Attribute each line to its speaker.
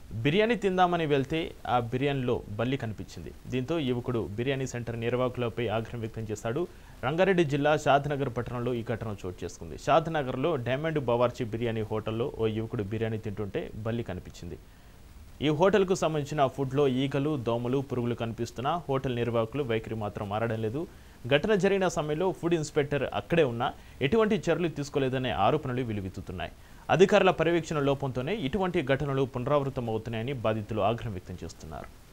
Speaker 1: బిర్యానీ తిందామని వెళ్తే ఆ బిర్యానీలో బల్లి కనిపించింది దీంతో యువకుడు బిర్యానీ సెంటర్ నిర్వాహకులపై ఆగ్రహం వ్యక్తం చేశాడు రంగారెడ్డి జిల్లా షాద్నగర్ పట్టణంలో ఈ ఘటన చోటు చేసుకుంది షాద్నగర్లో డైమండ్ బవార్చి బిర్యానీ హోటల్లో ఓ యువకుడు బిర్యానీ తింటుంటే బల్లి కనిపించింది ఈ హోటల్కు సంబంధించిన ఫుడ్లో ఈగలు దోమలు పురుగులు కనిపిస్తున్నా హోటల్ నిర్వాహకులు వైఖరి మాత్రం మారడం లేదు ఘటన జరిగిన సమయంలో ఫుడ్ ఇన్స్పెక్టర్ అక్కడే ఉన్నా ఎటువంటి చర్యలు తీసుకోలేదనే ఆరోపణలు వెలువెత్తుతున్నాయి అధికారుల పర్యవేక్షణ లోపంతోనే ఇటువంటి ఘటనలు పునరావృతమవుతున్నాయని బాధితులు ఆగ్రహం వ్యక్తం చేస్తున్నారు